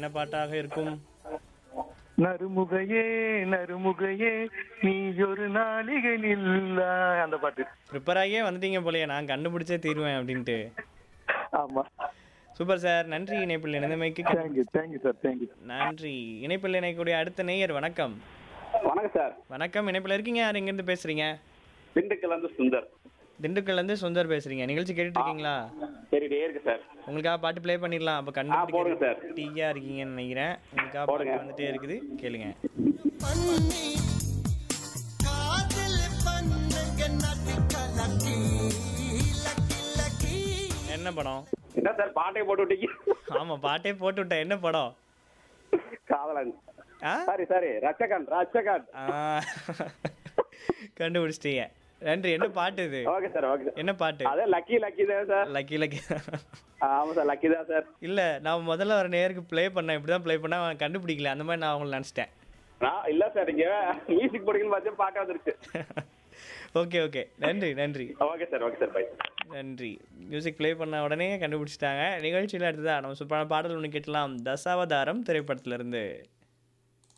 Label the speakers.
Speaker 1: என்ன பாட்டாக இருக்கும்
Speaker 2: நறுமுகையே நறுமுகையே நீ ஒரு நாளிகை நில்லா அந்த பாட்டு
Speaker 1: ப்ரிப்பேர் ஆகியே வந்துட்டீங்க போலயே நான் கண்டுபிடிச்சே தீருவேன் அப்படின்ட்டு
Speaker 2: ஆமா
Speaker 1: சூப்பர் சார் நன்றி இணைப்பில் இணைந்தமைக்கு
Speaker 2: தேங்க்யூ தேங்க்யூ சார் தேங்க்யூ
Speaker 1: நன்றி இணைப்பில் இணைக்கக்கூடிய அடுத்த நேயர் வணக்கம்
Speaker 3: வணக்கம் சார்
Speaker 1: வணக்கம் இணைப்பில் இருக்கீங்க யார் எங்கேருந்து பேசுறீங்க
Speaker 3: திண்டுக்கல்ல இருந்து சுந்தர்
Speaker 1: திண்டுக்கல்ல இருந்து சுந்தர் பேசுறீங்க நிகழ்ச்சி கேட்டுட்டு இருக்கீங்களா
Speaker 3: சரிடே இருக்கு சார்
Speaker 1: உங்களுக்காக பாட்டு ப்ளே பண்ணிடலாம் அப்போ
Speaker 3: போடுங்க
Speaker 1: கண்டுபிடிக்க
Speaker 3: சார்.
Speaker 1: டீயா இருக்கீங்கன்னு நினைக்கிறேன் உங்களுக்காக
Speaker 3: போடுங்க.
Speaker 1: பாட்டு வந்துட்டே இருக்குது கேளுங்க
Speaker 4: பண்ணி காதல் பண்ணுங்க நட்டு கலக்கி லக்கி லக்கி
Speaker 1: என்ன படம்
Speaker 3: என்ன சார் பாட்டை போட்டு விட்டீங்க
Speaker 1: ஆமா பாட்டே போட்டு விட்டேன் என்ன படம்
Speaker 3: காதலன்
Speaker 1: ஆ
Speaker 3: சாரி சாரி ரச்சகன் ரச்சகன்
Speaker 1: ஆ. கண்டுபிடிச்சிட்டீங்க நன்றி என்ன பாட்டு இது
Speaker 3: ஓகே சார் ஓகே சார்
Speaker 1: என்ன பாட்டு
Speaker 3: அதே லக்கி லக்கி தான் சார்
Speaker 1: லக்கி லக்கி
Speaker 3: ஆமா சார் லக்கி தான் சார்
Speaker 1: இல்ல நான் முதல்ல ஒரு நேருக்கு ப்ளே பண்ணேன் இப்படிதான் ப்ளே பண்ணா அவன் கண்டுபிடிக்கல அந்த மாதிரி நான் அவங்கள நினைச்சிட்டேன்
Speaker 3: நான் இல்ல சார் இங்க மியூசிக் போடுங்கன்னு பார்த்து பாட்டு வந்துருச்சு
Speaker 1: ஓகே ஓகே நன்றி நன்றி
Speaker 3: okay sir okay sir bye
Speaker 1: நன்றி மியூசிக் ப்ளே பண்ண உடனே கண்டுபிடிச்சிட்டாங்க நிகழ்ச்சியில் அடுத்ததா நம்ம சூப்பரான பாடல் ஒன்று கேட்டலாம் தசாவதாரம் திரைப்படத்துல இருந்து